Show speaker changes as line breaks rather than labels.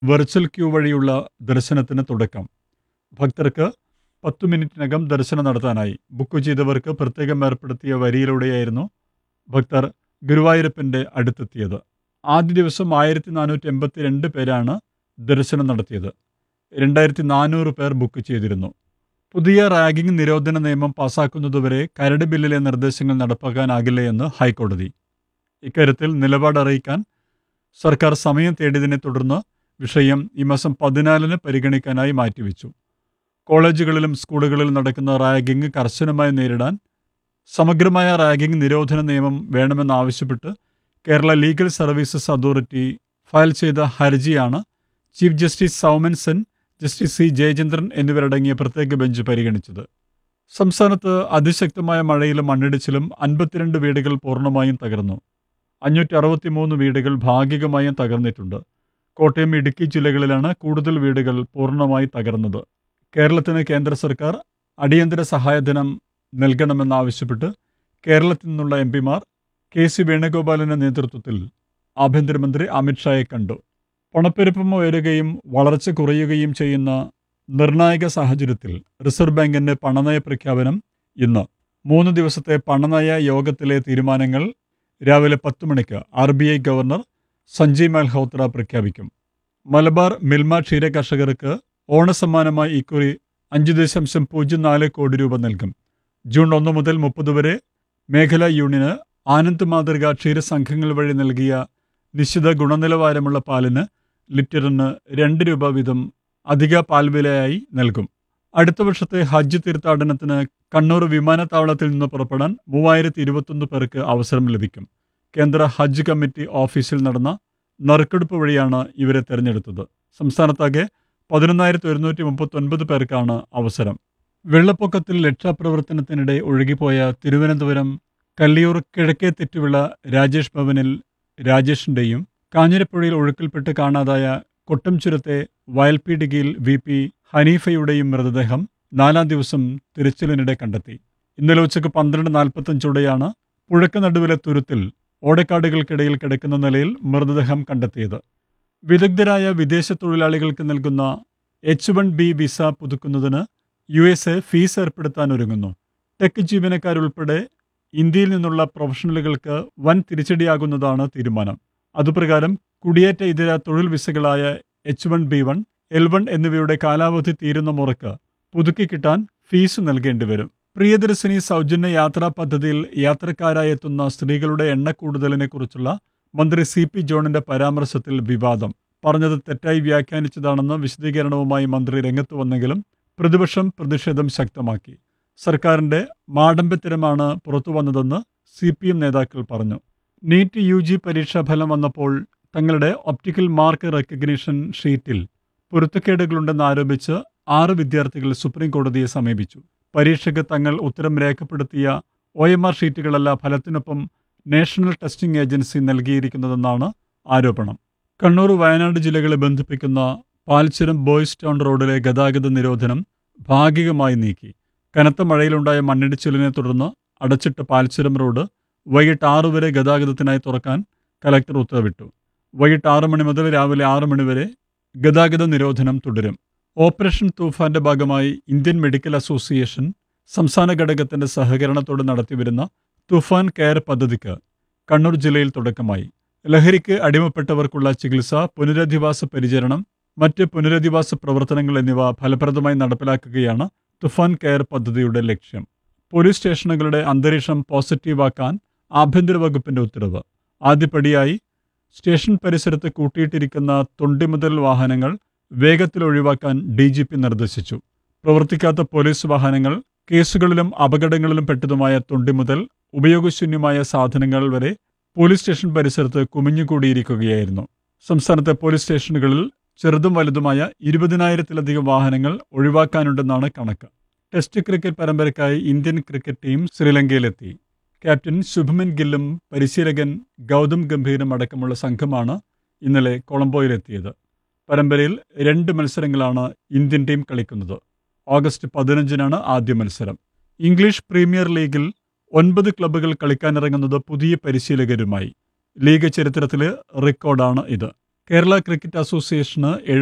virtual queue വഴിയുള്ള ദർശനത്തിന് തുടക്കം ഭക്തർക്ക് പത്തു മിനിറ്റിനകം ദർശനം നടത്താനായി ബുക്ക് ചെയ്തവർക്ക് പ്രത്യേകം ഏർപ്പെടുത്തിയ വരിയിലൂടെയായിരുന്നു ഭക്തർ ഗുരുവായൂരപ്പൻ്റെ അടുത്തെത്തിയത് ആദ്യ ദിവസം ആയിരത്തി നാനൂറ്റി എൺപത്തിരണ്ട് പേരാണ് ദർശനം നടത്തിയത് രണ്ടായിരത്തി നാനൂറ് പേർ ബുക്ക് ചെയ്തിരുന്നു പുതിയ റാഗിംഗ് നിരോധന നിയമം പാസാക്കുന്നതുവരെ കരട് ബില്ലിലെ നിർദ്ദേശങ്ങൾ നടപ്പാക്കാനാകില്ലയെന്ന് ഹൈക്കോടതി ഇക്കാര്യത്തിൽ നിലപാട് അറിയിക്കാൻ സർക്കാർ സമയം തേടിയതിനെ തുടർന്ന് വിഷയം ഈ മാസം പതിനാലിന് പരിഗണിക്കാനായി മാറ്റിവെച്ചു കോളേജുകളിലും സ്കൂളുകളിലും നടക്കുന്ന റാഗിംഗ് കർശനമായി നേരിടാൻ സമഗ്രമായ റാഗിംഗ് നിരോധന നിയമം വേണമെന്നാവശ്യപ്പെട്ട് Kerala legal services authority file ചെയ്ത ഹർജിയാണ് chief justice Soumen Sen justice C Jayachandran എന്നിവരടങ്ങിയ പ്രത്യേക ബെഞ്ച് പരിഗണിച്ചത് സംസ്ഥാനത്ത് അതിശക്തമായ മഴയിലും മണ്ണിടിച്ചിലും അൻപത്തിരണ്ട് വീടുകൾ പൂർണ്ണമായും തകർന്നു അഞ്ഞൂറ്റി അറുപത്തിമൂന്ന് വീടുകൾ ഭാഗികമായും തകർന്നിട്ടുണ്ട് കോട്ടയം ഇടുക്കി ജില്ലകളിലാണ് കൂടുതൽ വീടുകൾ പൂർണ്ണമായി തകർന്നത് കേരളത്തിന് കേന്ദ്ര സർക്കാർ അടിയന്തര സഹായധനം നൽകണമെന്നാവശ്യപ്പെട്ട് കേരളത്തിൽ നിന്നുള്ള എം പിമാർ കെ സി വേണുഗോപാലിന്റെ നേതൃത്വത്തിൽ ആഭ്യന്തരമന്ത്രി അമിത്ഷായെ കണ്ടു പണപ്പെരുപ്പം ഉയരുകയും വളർച്ച കുറയുകയും ചെയ്യുന്ന നിർണായക സാഹചര്യത്തിൽ റിസർവ് ബാങ്കിന്റെ പണനയ പ്രഖ്യാപനം ഇന്ന് മൂന്ന് ദിവസത്തെ പണനയ യോഗത്തിലെ തീരുമാനങ്ങൾ രാവിലെ പത്ത് മണിക്ക് R B I governor Sanjay Malhotra പ്രഖ്യാപിക്കും മലബാർ മിൽമ ക്ഷീര കർഷകർക്ക് ഓണസമ്മാനമായി ഇക്കുറി അഞ്ച് ദശാംശം പൂജ്യം നാല് കോടി രൂപ നൽകും ജൂൺ ഒന്ന് മുതൽ മുപ്പത് വരെ മേഖലാ യൂണിയന് ആനന്ദ് മാതൃക ക്ഷീരസംഘങ്ങൾ വഴി നൽകിയ നിശ്ചിത ഗുണനിലവാരമുള്ള പാലിന് ലിറ്ററിന് രണ്ട് രൂപ വീതം അധിക പാൽവിലയായി നൽകും അടുത്ത വർഷത്തെ ഹജ്ജ് തീർത്ഥാടനത്തിന് കണ്ണൂർ വിമാനത്താവളത്തിൽ നിന്ന് പുറപ്പെടാൻ മൂവായിരത്തി ഇരുപത്തൊന്ന് പേർക്ക് അവസരം ലഭിക്കും കേന്ദ്ര ഹജ്ജ് കമ്മിറ്റി ഓഫീസിൽ നടന്ന നറുക്കെടുപ്പ് വഴിയാണ് ഇവരെ തെരഞ്ഞെടുത്തത് സംസ്ഥാനത്താകെ പതിനൊന്നായിരത്തി ഒരുന്നൂറ്റി മുപ്പത്തൊൻപത് പേർക്കാണ് അവസരം വെള്ളപ്പൊക്കത്തിൽ രക്ഷാപ്രവർത്തനത്തിനിടെ ഒഴുകിപ്പോയ തിരുവനന്തപുരം കല്ലിയൂർ കിഴക്കേ തെറ്റുവിള രാജേഷ് ഭവനിൽ രാജേഷിന്റെയും കാഞ്ഞിരപ്പുഴയിൽ ഒഴുക്കിൽപ്പെട്ട് കാണാതായ കൊട്ടംചുരത്തെ വയൽപീടികയിൽ വി പി ഹനീഫയുടെയും മൃതദേഹം നാലാം ദിവസം തിരച്ചിലിനിടെ കണ്ടെത്തി ഇന്നലെ ഉച്ചയ്ക്ക് പന്ത്രണ്ട് നാൽപ്പത്തഞ്ചോടെയാണ് പുഴക്ക് നടുവിലെ തുരുത്തിൽ ഓടക്കാടുകൾക്കിടയിൽ കിടക്കുന്ന നിലയിൽ മൃതദേഹം കണ്ടെത്തിയത് വിദഗ്ധരായ വിദേശ തൊഴിലാളികൾക്ക് നൽകുന്ന എച്ച് വൺ ബി വിസ പുതുക്കുന്നതിന് യു എസ് എ ഫീസ് ഏർപ്പെടുത്താൻ ഒരുങ്ങുന്നു ടെക് ജീവനക്കാരുൾപ്പെടെ ഇന്ത്യയിൽ നിന്നുള്ള പ്രൊഫഷണലുകൾക്ക് വൻ തിരിച്ചടിയാകുന്നതാണ് തീരുമാനം അതുപ്രകാരം കുടിയേറ്റ ഇതര തൊഴിൽ വിസകളായ H one B one L one എന്നിവയുടെ കാലാവധി തീരുന്ന മുറക്ക് പുതുക്കി കിട്ടാൻ ഫീസ് നൽകേണ്ടി വരും പ്രിയദർശിനി സൗജന്യ യാത്രാ പദ്ധതിയിൽ യാത്രക്കാരായി എത്തുന്ന സ്ത്രീകളുടെ എണ്ണ കൂടുതലിനെ കുറിച്ചുള്ള മന്ത്രി സി പി ജോണിന്റെ പരാമർശത്തിൽ വിവാദം പറഞ്ഞത് തെറ്റായി വ്യാഖ്യാനിച്ചതാണെന്ന് വിശദീകരണവുമായി മന്ത്രി രംഗത്ത് വന്നെങ്കിലും പ്രതിപക്ഷം പ്രതിഷേധം ശക്തമാക്കി സർക്കാരിന്റെ മാടമ്പത്തരമാണ് പുറത്തു വന്നതെന്ന് സി പി എം നേതാക്കൾ പറഞ്ഞു നീറ്റ് യു ജി പരീക്ഷാ ഫലം വന്നപ്പോൾ തങ്ങളുടെ ഒപ്റ്റിക്കൽ മാർക്ക് റെക്കഗ്നീഷൻ ഷീറ്റിൽ പൊരുത്തക്കേടുകളുണ്ടെന്ന് ആരോപിച്ച് ആറ് വിദ്യാർത്ഥികൾ സുപ്രീം കോടതിയെ സമീപിച്ചു പരീക്ഷയ്ക്ക് തങ്ങൾ ഉത്തരം രേഖപ്പെടുത്തിയ ഒ എം ആർ ഷീറ്റുകളല്ല ഫലത്തിനൊപ്പം നാഷണൽ ടെസ്റ്റിംഗ് ഏജൻസി നൽകിയിരിക്കുന്നതെന്നാണ് ആരോപണം കണ്ണൂർ വയനാട് ജില്ലകളെ ബന്ധിപ്പിക്കുന്ന പാൽച്ചുരം ബോയ്സ് ടൗൺ റോഡിലെ ഗതാഗത നിരോധനം ഭാഗികമായി നീക്കി കനത്ത മഴയിലുണ്ടായ മണ്ണിടിച്ചിലിനെ തുടർന്ന് അടച്ചിട്ട പാൽച്ചുരം റോഡ് വൈകിട്ട് ആറു വരെ ഗതാഗതത്തിനായി തുറക്കാൻ കലക്ടർ ഉത്തരവിട്ടു വൈകിട്ട് ആറ് മണി മുതൽ രാവിലെ ആറ് മണി വരെ ഗതാഗത നിരോധനം തുടരും ഓപ്പറേഷൻ തൂഫാന്റെ ഭാഗമായി ഇന്ത്യൻ മെഡിക്കൽ അസോസിയേഷൻ സംസ്ഥാന ഘടകത്തിന്റെ സഹകരണത്തോടെ നടത്തിവരുന്ന തുഫാൻ കെയർ പദ്ധതിക്ക് കണ്ണൂർ ജില്ലയിൽ തുടക്കമായി ലഹരിക്ക് അടിമപ്പെട്ടവർക്കുള്ള ചികിത്സ പുനരധിവാസ പരിചരണം മറ്റ് പുനരധിവാസ പ്രവർത്തനങ്ങൾ എന്നിവ ഫലപ്രദമായി നടപ്പിലാക്കുകയാണ് തുഫാൻ കെയർ പദ്ധതിയുടെ ലക്ഷ്യം പോലീസ് സ്റ്റേഷനുകളുടെ അന്തരീക്ഷം പോസിറ്റീവാക്കാൻ ആഭ്യന്തര വകുപ്പിന്റെ ഉത്തരവ് ആദ്യപടിയായി സ്റ്റേഷൻ പരിസരത്ത് കൂട്ടിയിട്ടിരിക്കുന്ന തൊണ്ടിമുതൽ വാഹനങ്ങൾ വേഗത്തിൽ ഒഴിവാക്കാൻ ഡി ജി പി നിർദ്ദേശിച്ചു പ്രവർത്തിക്കാത്ത പോലീസ് വാഹനങ്ങൾ കേസുകളിലും അപകടങ്ങളിലും പെട്ടതുമായ തൊണ്ടി മുതൽ ഉപയോഗശൂന്യമായ സാധനങ്ങൾ വരെ പോലീസ് സ്റ്റേഷൻ പരിസരത്ത് കുമിഞ്ഞുകൂടിയിരിക്കുകയായിരുന്നു സംസ്ഥാനത്തെ പോലീസ് സ്റ്റേഷനുകളിൽ ചെറുതും വലുതുമായ ഇരുപതിനായിരത്തിലധികം വാഹനങ്ങൾ ഒഴിവാക്കാനുണ്ടെന്നാണ് കണക്ക് ടെസ്റ്റ് ക്രിക്കറ്റ് പരമ്പരയ്ക്കായി ഇന്ത്യൻ ക്രിക്കറ്റ് ടീം ശ്രീലങ്കയിലെത്തി ക്യാപ്റ്റൻ ശുഭമൻ ഗില്ലും പരിശീലകൻ ഗൗതം ഗംഭീരും അടക്കമുള്ള സംഘമാണ് ഇന്നലെ കൊളംബോയിലെത്തിയത് പരമ്പരയിൽ രണ്ട് മത്സരങ്ങളാണ് ഇന്ത്യൻ ടീം കളിക്കുന്നത് ഓഗസ്റ്റ് പതിനഞ്ചിനാണ് ആദ്യ മത്സരം ഇംഗ്ലീഷ് പ്രീമിയർ ലീഗിൽ ഒൻപത് ക്ലബ്ബുകൾ കളിക്കാനിറങ്ങുന്നത് പുതിയ പരിശീലകരുമായി ലീഗ് ചരിത്രത്തിലെ റെക്കോർഡാണ് ഇത് കേരള ക്രിക്കറ്റ് അസോസിയേഷന്